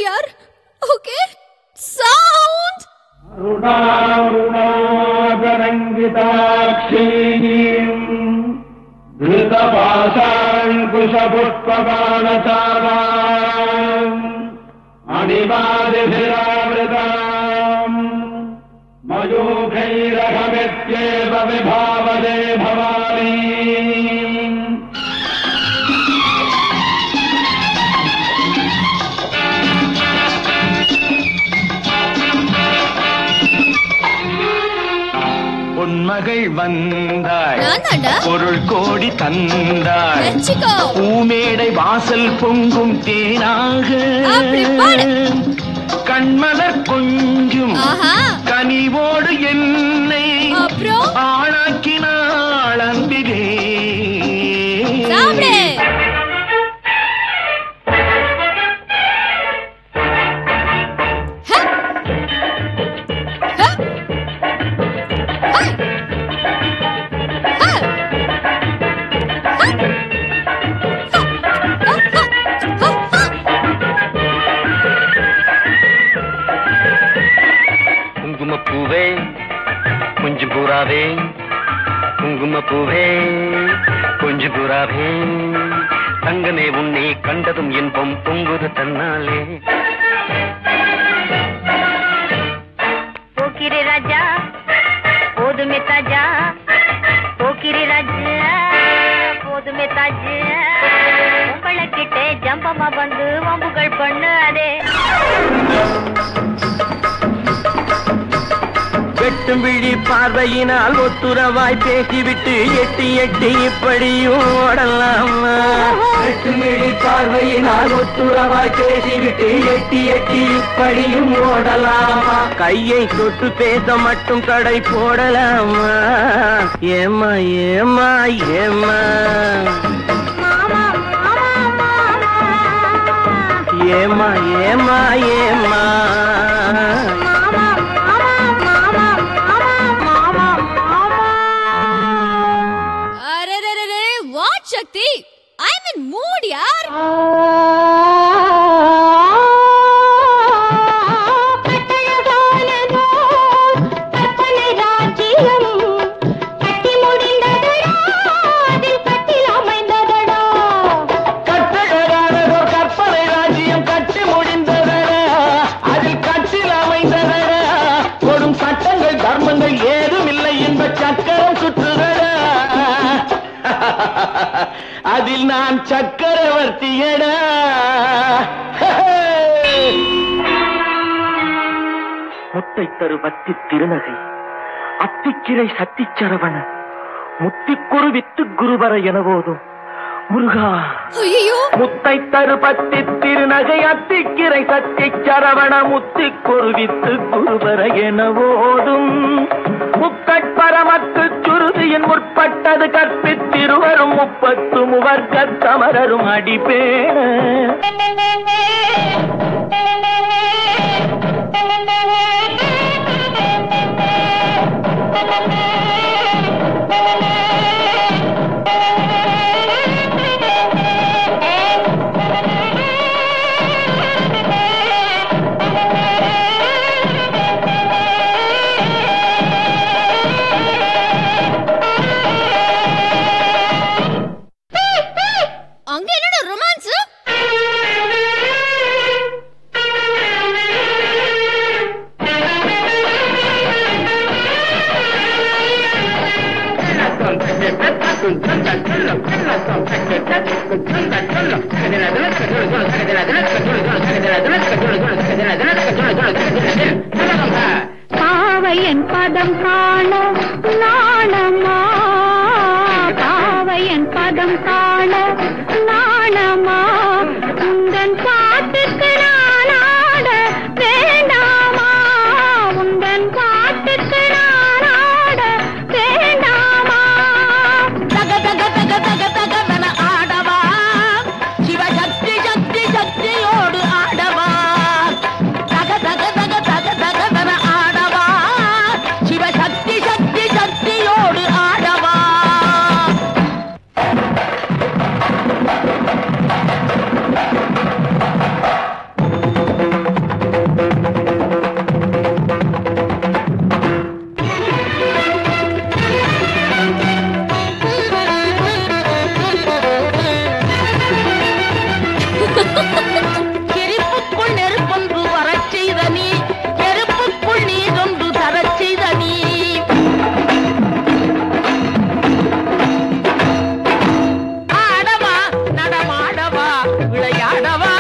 யார் okay sound அருணாருணாகரங்கிதாட்சீம் धृतपाशाङ्कुशपुष्पबाणचाराम् अणिमादिभिरावृताम् मयूखैरहमित्येव विभावदे भवानी பொன்மகள் வந்தாள் நான் தாண்டா பொருள் கோடி தந்தாள் வச்சுக்கோ பூமேடை வாசல் பொங்கும் தேனாக அப்படி பாடு. கண்மலர் கொஞ்சும் ஆஹா கனிவோடு என்னை அப்புறம் ஆளாக்கினாள் அன்பிலே சாப்பிடு ஹ! ஹ! ஹ! ஹ! குங்குமப்பூவே கொஞ்சம் பூராவே குங்குமப்பூவே கொஞ்சம் பூராவே தங்கமே உன்னை கண்டதும் இன்பம் பொங்குது தன்னாலே போக்கிரி ராஜா போதுமே தாஜா போக்கிரி ராஜா போதுமே தாஜா உங்களை கிட்டே ஜம்பமா வந்து வம்புகள் பண்ணு அதே வெட்டும் விழி பார்வையினால் ஒத்துறவாய் பேசிவிட்டு எட்டி எட்டி இப்படியும் ஓடலாமா வெட்டும் விழி பார்வையினால் ஒத்துறவாய் பேசிவிட்டு எட்டி எட்டி இப்படியும் ஓடலாமா கையை தொட்டு பேச மட்டும் தடை போடலாமா ஏமா ஏமா ஏமா ஏமா ஏமா ஏமா அரரரரே what Sakthi I mean mood யார் கட்டழகானதோ கற்பனை ராஜ்யம் கட்டி முடிந்ததடா அதில் கட்டில் அமைந்ததடா கொடும் சட்டங்கள் தர்மங்கள் ஏதும் இல்லை என்ப சக்கரம் சுற்றுதடா அதில் நான் சக்கரவர்த்தியடா முத்தை தரு பக்தி திருநகை அத்திக்கிரை சத்திச்சரவண முத்திக்குரு வித்து குருவர என போதும் முருகா ஐயோ முத்தை தருபத்தி திருநகை அத்திக்கிரை சத்தி சரவண முத்தி குருவித்து குருவர என ஓடும் முக்கட்பரமத்து சுருதியின் முற்பட்டது கற்பித்திருவரும் முப்பத்து முவர்க்க தமரரும் அடிப்பேன அங்க என்னடா ரொமான்ஸ் பாவையன் பதம் காண நாணமா பாவையன் பதம் காண நாணமா உந்தன் பாட்டுக்கு நான் ஆட வேண்டாமா உந்தன் பாட்டுக்கு நான் ஆட வேண்டாமா தக தக தக தக தகவன ஆடவா சிவசக்தி சக்தி சக்தியோடு ஆடவா தக தக தக தக தகவன ஆடவா சிவசக்தி சக்தி சக்தியோடு ஆடவா விளையாடவா